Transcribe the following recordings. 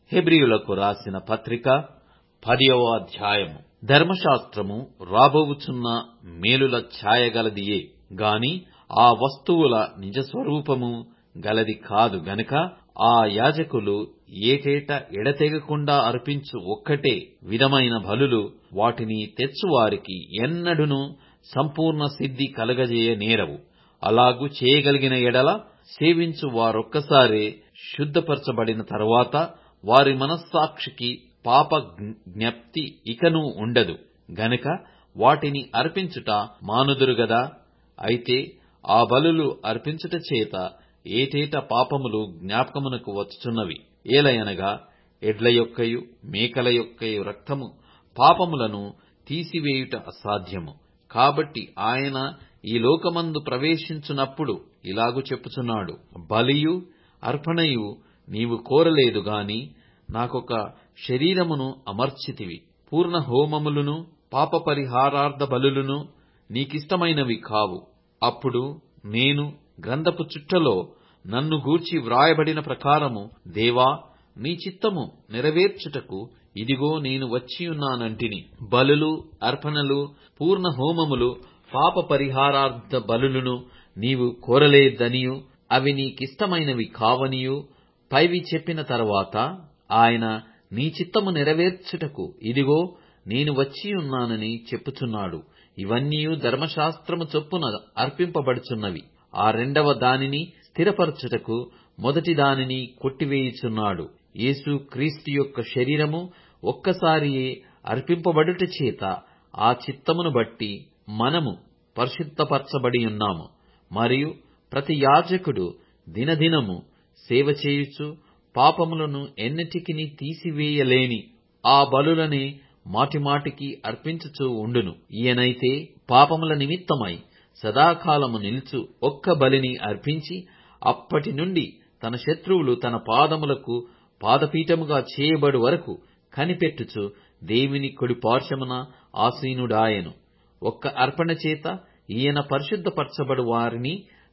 హెబ్రీయులకు రాసిన పత్రిక పదియవ అధ్యాయము ధర్మశాస్త్రము రాబోవుచున్న మేలుల ఛాయగలదియే గాని ఆ వస్తువుల నిజస్వరూపము గలది కాదు గనుక ఆ యాజకులు ఏటేటా ఎడతెగకుండా అర్పించు ఒక్కటే విధమైన బలులు వాటిని తెచ్చువారికి ఎన్నడును సంపూర్ణ సిద్ధి కలగజేయ నేరవు అలాగు చేయగలిగిన ఎడల సేవించు వారొక్కసారే శుద్ధపరచబడిన తరువాత వారి మనస్సాక్షికి పాప జ్ఞప్తి ఇకను ఉండదు గనుక వాటిని అర్పించుట మానుదురు గదా అయితే ఆ బలులు అర్పించుట చేత ఏటేటా పాపములు జ్ఞాపకమునకు వచ్చుచున్నవి ఏలయనగా ఎడ్ల యొక్కయు మేకల యొక్కయు రక్తము పాపములను తీసివేయుట అసాధ్యము కాబట్టి ఆయన ఈ లోకమందు ప్రవేశించునప్పుడు ఇలాగు చెప్పుచున్నాడు బలియు అర్పణయు నీవు కోరలేదు గాని నాకొక శరీరమును అమర్చితివి పూర్ణ హోమములును పాప పరిహారార్థ బలులును నీకిష్టమైనవి కావు అప్పుడు నేను గ్రంథపు చుట్టలో నన్ను గూర్చి వ్రాయబడిన ప్రకారము దేవా నీ చిత్తము నెరవేర్చుటకు ఇదిగో నేను వచ్చియున్నానంటిని బలులు అర్పణలు పూర్ణ హోమములు పాప పరిహారార్థ బలులను నీవు కోరలేదనియు అవి నీకిష్టమైనవి కావనియు పైవి చెప్పిన తరువాత ఆయన నీ చిత్తము నెరవేర్చుటకు ఇదిగో నేను వచ్చియున్నానని చెప్పుచున్నాడు ఇవన్నీ ధర్మశాస్త్రము చొప్పున అర్పింపబడుచున్నవి ఆ రెండవ దానిని స్థిరపరచుటకు మొదటి దానిని కొట్టివేయుచున్నాడు యేసు క్రీస్తు యొక్క శరీరము ఒక్కసారియే అర్పింపబడుట చేత ఆ చిత్తమును బట్టి మనము పరిశుద్ధపరచబడి ఉన్నాము మరియు ప్రతి యాజకుడు దినదినము సేవ చేయుచు పాపములను ఎన్నటికిని తీసివేయలేని ఆ బలులనే మాటిమాటికి అర్పించుచూ ఉండును ఈయనైతే పాపముల నిమిత్తమై సదాకాలము నిలుచు ఒక్క బలిని అర్పించి అప్పటి నుండి తన శత్రువులు తన పాదములకు పాదపీఠముగా చేయబడు వరకు కనిపెట్టుచు దేవుని కుడి పార్శ్వమున ఆసీనుడాయెను ఒక్క అర్పణ చేత ఈయన పరిశుద్ధపరచబడు వారిని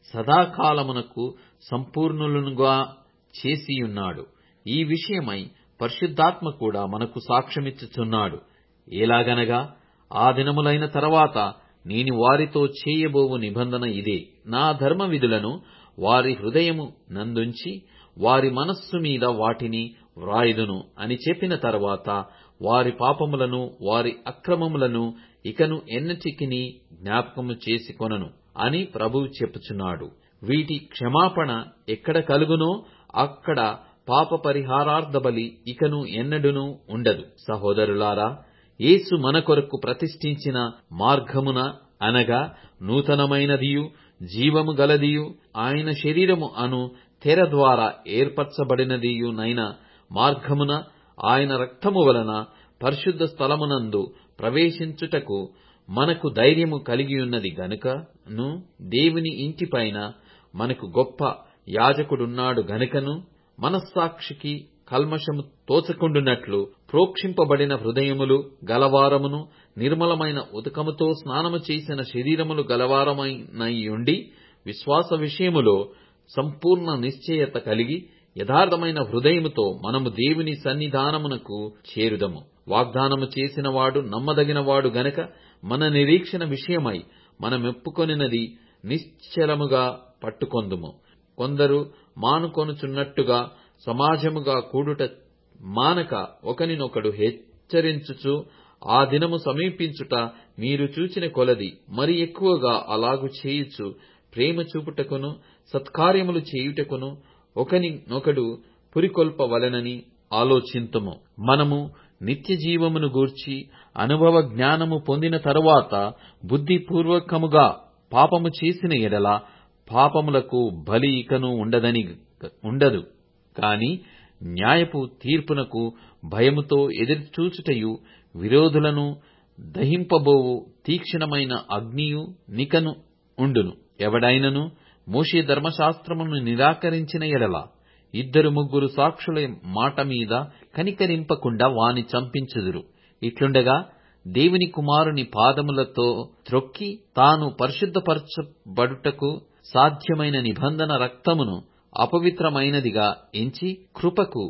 సదాకాలమునకు సంపూర్ణులుగా చేసియున్నాడు ఈ విషయమై పరిశుద్ధాత్మ కూడా మనకు సాక్ష్యమిచ్చుచున్నాడు ఎలాగనగా ఆ దినములైన తర్వాత నేను వారితో చేయబోవు నిబంధన ఇదే నా ధర్మ విధులను వారి హృదయము నందుంచి వారి మనస్సు మీద వాటిని వ్రాయుదును అని చెప్పిన తర్వాత వారి పాపములను వారి అక్రమములను ఇకను ఎన్నటికిని జ్ఞాపకము చేసుకొనను అని ప్రభువు చెప్పుచున్నాడు వీటి క్షమాపణ ఎక్కడ కలుగునో అక్కడ పాప పరిహారార్థ బలి ఇకను ఎన్నడును ఉండదు సహోదరులారా యేసు మన కొరకు ప్రతిష్ఠించిన మార్గమున అనగా నూతనమైనదియు జీవము గలదియు ఆయన శరీరము అను తెర ద్వారా ఏర్పరచబడినదియునైన మార్గమున ఆయన రక్తము వలన పరిశుద్ధ స్థలమునందు ప్రవేశించుటకు మనకు ధైర్యము కలిగియున్నది గనుకను దేవుని ఇంటిపైన మనకు గొప్ప యాజకుడున్నాడు గనుకను మనస్సాక్షికి కల్మషము తోచకుండునట్లు ప్రోక్షింపబడిన హృదయములు గలవారమును నిర్మలమైన ఉదకముతో స్నానము చేసిన శరీరములు గలవారమైనయుండి విశ్వాస విషయములో సంపూర్ణ నిశ్చయత కలిగి యథార్థమైన హృదయముతో మనము దేవుని సన్నిధానమునకు చేరుదము వాగ్దానము చేసినవాడు నమ్మదగినవాడు గనక మన నిరీక్షణ విషయమై మనమెప్పుకొనినది నిశ్చలముగా పట్టుకొందుము కొందరు మానుకొనుచున్నట్టుగా సమాజముగా కూడుట మానక ఒకనినొకడు హెచ్చరించుచు ఆ దినము సమీపించుట మీరు చూచిన కొలది మరి ఎక్కువగా అలాగు చేయుచు ప్రేమ చూపుటకును సత్కార్యములు చేయుటకును ఒకనినొకడు పురికొల్పవలెనని ఆలోచింతుము మనము నిత్య జీవమును గూర్చి అనుభవ జ్ఞానము పొందిన తరువాత బుద్ధిపూర్వకముగా పాపము చేసిన ఎడల పాపములకు బలి ఇకను ఉండదని ఉండదు కాని న్యాయపు తీర్పునకు భయముతో ఎదురుచూచుటయు విరోధులను దహింపబోవు తీక్షణమైన అగ్నియు నికను ఉండును ఎవడైనను మోషే ధర్మశాస్త్రమును నిరాకరించిన ఎడల ఇద్దరు ముగ్గురు సాక్షుల మాట మీద కనికరింపకుండా వాని చంపించుదురు ఇట్లుండగా దేవుని కుమారుని పాదములతో త్రొక్కి తాను పరిశుద్ధపరచబడుటకు సాధ్యమైన నిబంధన రక్తమును అపవిత్రమైనదిగా ఎంచి కృపకు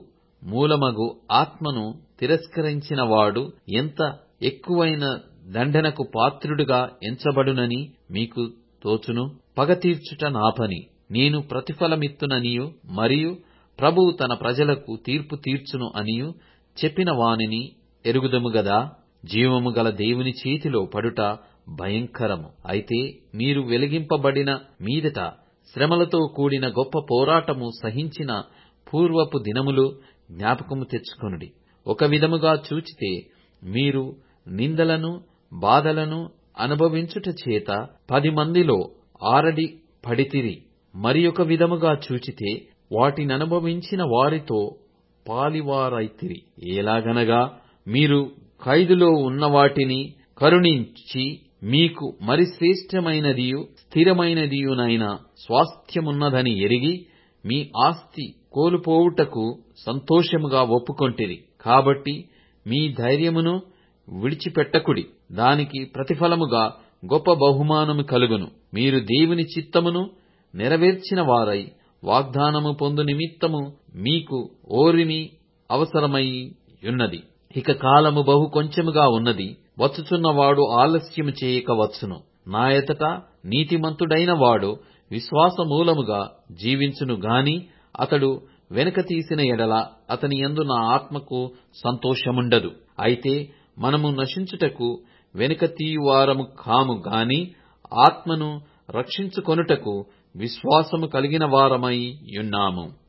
మూలమగు ఆత్మను తిరస్కరించిన వాడు ఎంత ఎక్కువైన దండనకు పాత్రుడుగా ఎంచబడునని మీకు తోచును పగ తీర్చుట నా పని నేను ప్రతిఫలమిత్తుననియు మరియు ప్రభువు తన ప్రజలకు తీర్పు తీర్చును అనియు చెప్పిన వానిని ఎరుగుదము గదా జీవము గల దేవుని చేతిలో పడుట భయంకరము అయితే మీరు వెలిగింపబడిన మీదట శ్రమలతో కూడిన గొప్ప పోరాటము సహించిన పూర్వపు దినములు జ్ఞాపకము తెచ్చుకొనుడి ఒక విధముగా చూచితే మీరు నిందలను బాధలను అనుభవించుట చేత పది మందిలో ఆరడి పడితిరి మరియొక విధముగా చూచితే వాటిననుభవించిన వారితో పాలివారైతిరి ఎలాగనగా మీరు ఖైదులో ఉన్న వాటిని కరుణించి మీకు మరి శ్రేష్టమైనదియు స్థిరమైనదియునైన స్వాస్థ్యమున్నదని ఎరిగి మీ ఆస్తి కోల్పోవుటకు సంతోషముగా ఒప్పుకొంటిరి కాబట్టి మీ ధైర్యమును విడిచిపెట్టకుడి దానికి ప్రతిఫలముగా గొప్ప బహుమానము కలుగును మీరు దేవుని చిత్తమును నెరవేర్చిన వారై వాగ్దానము పొందు నిమిత్తము మీకు ఓరిమి అవసరమై యున్నది ఇక కాలము బహు కొంచెముగా ఉన్నది వచ్చుచున్నవాడు ఆలస్యము చేయక వచ్చును నా ఎదుట నీతిమంతుడైన వాడు విశ్వాస మూలముగా జీవించును గాని అతడు వెనుక తీసిన ఎడల అతని యందు నా ఆత్మకు సంతోషముండదు అయితే మనము నశించుటకు వెనుక తీయువారము కాము గాని ఆత్మను రక్షించుకొనుటకు విశ్వాసము కలిగిన వారమై యున్నాము